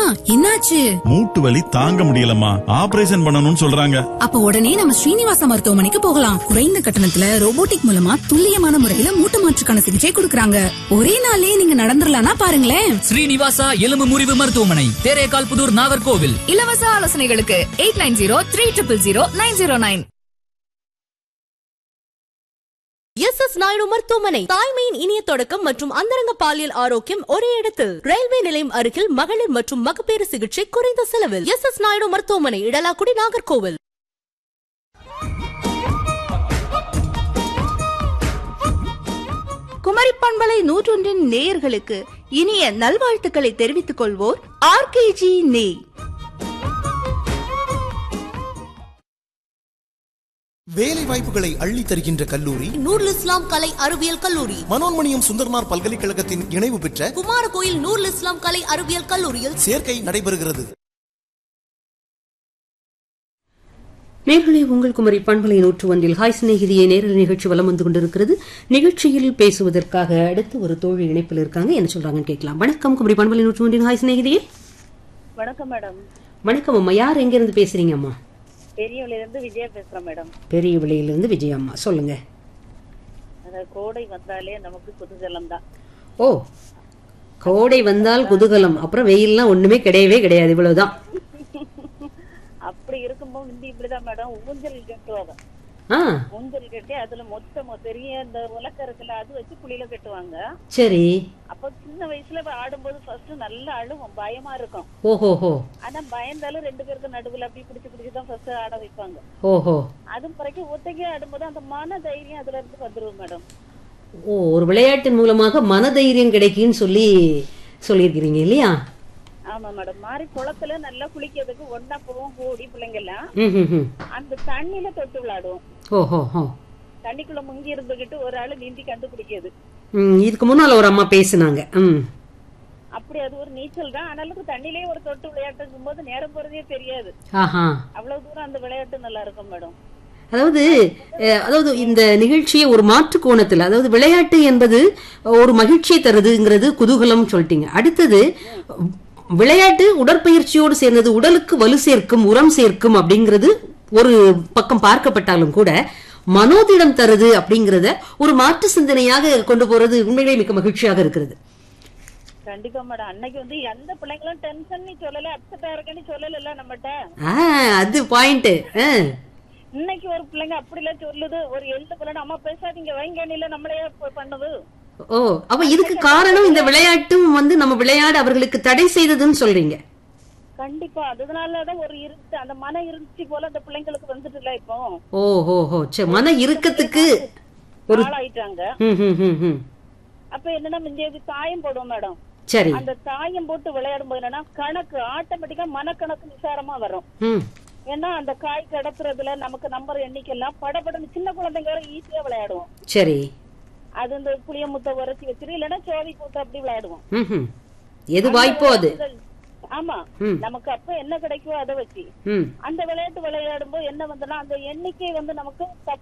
என்னாச்சு மூட்டு வலி தாங்க முடியலம்மா ஆபரேஷன் பண்ணணும்னு சொல்றாங்க அப்ப உடனே நம்ம ஸ்ரீனிவாச மருத்துவமனைக்கு போகலாம் குறைந்த கட்டணத்துல ரோபோட்டிக் மூலமா துல்லியமான முறையில மூட்டு மாற்றுக்கான சிகிச்சை கொடுக்கறாங்க ஒரே நாள்லயே நீங்க நடந்துடலாம்னா பாருங்களேன் ஸ்ரீனிவாசா எலும்பு முறிவு மருத்துவமனை தேரேகால் புதூர் நாகர்கோவில் இலவச ஆலோசனைகளுக்கு eight nine zero three triple zero nine zero nine S S Naidu மருத்துவமனை தாய்மையின் இனிய தொடக்கம் மற்றும் அந்தரங்க பாலியல் ஆரோக்கியம் ஒரே இடத்தில் ரயில்வே நிலையம் அருகில் மகளிர் மற்றும் மகப்பேறு சிகிச்சை குறைந்த செலவில் எஸ் எஸ் நாயுடு மருத்துவமனை இடலாக்குடி நாகர்கோவில் குமரி பண்பலை நூற்றொன்றின் நேயர்களுக்கு இனிய நல்வாழ்த்துக்களை தெரிவித்துக் கொள்வோர் ஆர்கேஜி நே வேலை வாய்ப்புகளை அள்ளி தருகின்ற கல்லூரி நூருல் இஸ்லாம் கலை அறிவியல் கல்லூரி மனோன்மணியம் சுந்தர்மார் பல்கலைக்கழகத்தின் இணைவு பெற்ற குமாரகோயில் நூருல் இஸ்லாம் கலை அறிவியல் கல்லூரியில் சேர்க்கை நடைபெறுகிறது நேர்களே உங்கள் குமரி பண்பலை நூற்று ஒன்றில் ஹாய் சிநேகிதியை நேரல் நிகழ்ச்சி வலம் வந்து கொண்டிருக்கிறது நிகழ்ச்சியில் பேசுவதற்காக அடுத்து ஒரு தோழி இணைப்பில் இருக்காங்க என்ன சொல்றாங்கன்னு கேட்கலாம் வணக்கம் குமரி பண்பலை நூற்று ஒன்றின் ஹாய் சிநேகிதியே வணக்கம் மேடம் வணக்கம் அம்மா யார் எங்க இருந்து பேசுறீங்க அம்மா பெரியவளில இருந்து விஜயா பேசுறேன் மேடம் பெரிய விலையிலிருந்து விஜய் அம்மா சொல்லுங்க அதாவது கோடை வந்தாலே நமக்கு குதூகலம் தான் ஓ கோடை வந்தால் குதூகலம் அப்புறம் வெயில்லாம் ஒண்ணுமே கிடையவே கிடையாது இவ்வளவுதான் அப்படி இருக்கும்போது முந்தி இப்படிதான் மேடம் ஊஞ்சல் கட்டுவாங்க ஆ ஊஞ்சல் கட்டி அதுல மொத்தமா பெரிய இந்த உலக்க இருக்குல்ல அது வச்சு குழியில கட்டுவாங்க சரி அப்ப சின்ன வயசுல ஆடும்போது ஃபர்ஸ்ட் நல்லா அழுவும் பயமா இருக்கும் ஓஹோஹோ ஆனா பயந்தாலும் ரெண்டு பேருக்கு நடுவுல அப்படி பிடிச்சு பிடிச்சு தான் ஃபர்ஸ்ட் ஆட வைப்பாங்க ஓஹோ அதுவும் பிறகு ஒத்தைக்கே ஆடும்போது அந்த மன தைரியம் அதுல இருந்து வந்துரும் மேடம் ஓ ஒரு விளையாட்டின் மூலமாக மனதைரியம் கிடைக்குன்னு சொல்லி சொல்லியிருக்கிறீங்க இல்லையா ஆமா மேடம் மாறி குளத்துல நல்லா குளிக்கிறதுக்கு ஒன்னா போவோம் கூடி பிள்ளைங்க எல்லாம் ம் ம் ம் அந்த தண்ணியில தொட்டு விளையாடுவோம் ஓஹோ ஹோ தண்ணிக்குள்ள முங்கி இருந்துகிட்டு ஒரு ஆளு நீந்தி கண்டுபிடிக்கிறது ம் இதுக்கு முன்னால ஒரு அம்மா பேசுனாங்க ம் அப்படி அது ஒரு நீச்சல் தான் ஆனாலும் தண்ணிலேயே ஒரு தொட்டு விளையாட்டுக்கும் போது நேரம் போறதே தெரியாது ஆஹா அவ்வளவு தூரம் அந்த விளையாட்டு நல்லா இருக்கும் மேடம் அதாவது அஹ், அதாவது இந்த நிகழ்ச்சியை ஒரு மாற்று கோணத்தில் அதாவது விளையாட்டு என்பது ஒரு மகிழ்ச்சியை தருதுங்கிறது குதூகலம் சொல்லிட்டீங்க அடுத்தது விளையாட்டு உடற்பயிற்சியோடு சேர்ந்தது உடலுக்கு வலு சேர்க்கும் உரம் சேர்க்கும் அப்படிங்கிறது ஒரு பக்கம் பார்க்கப்பட்டாலும் கூட மனோதிடம் தருது அப்படிங்கறத ஒரு மாற்று சிந்தனையாக கொண்டு போறது உண்மையிலே மிக்க மகிழ்ச்சியாக இருக்கிறது கண்டிப்பா மேடம் அன்னைக்கு வந்து எந்த பிள்ளைங்களும் டென்ஷன் சொல்லல அப்செட்டா இருக்கேன்னு சொல்லல நம்மகிட்ட ஆ அது பாயிண்ட் இன்னைக்கு ஒரு பிள்ளைங்க அப்படி எல்லாம் சொல்லுது ஒரு எழுத்து பிள்ளை அம்மா பேசாதீங்க வைங்கனில நம்மளே ப- பண்ணுது ஓ அப்ப இதுக்கு காரணம் இந்த விளையாட்டும் வந்து நம்ம விளையாட அவர்களுக்கு தடை செய்ததுன்னு சொல்றீங்க கண்டிப்பா அதனாலதான் ஒரு இருட்டு அந்த மன இருந்துச்சு போல அந்த பிள்ளைங்களுக்கு வந்துட்டுல இப்போ ஓ ஹோ ஹோ சரி மன இறுக்கத்துக்கு ஒரு ஆளாயிட்டாங்க ம், ம், ம், ம். அப்ப என்னன்னா முந்தைய தாயம் போடுவோம் மேடம் சரி அந்த தாயம் போட்டு விளையாடும் போது என்னன்னா கணக்கு ஆட்டோமேட்டிக்கா மனக்கணக்கு விசாரமா வரும் ம் ஏன்னா அந்த காய் கடத்துறதுல நமக்கு நம்பர் எண்ணிக்கைலாம் படபடன்னு சின்ன குழந்தைங்க வரை ஈஸியா விளையாடுவோம் சரி அது இந்த புளிய முட்டை உரைச்சி வச்சிரு இல்லைன்னா சோவி போட்டு அப்படி விளையாடுவோம் ம், ம். எது வாய்ப்போ அது ஆமா ம். நமக்கு அப்ப என்ன கிடைக்குமோ அதை வச்சு ம் அந்த விளையாட்டு விளையாடும் போது என்ன வந்தனா அந்த எண்ணிக்கை வந்து நமக்கு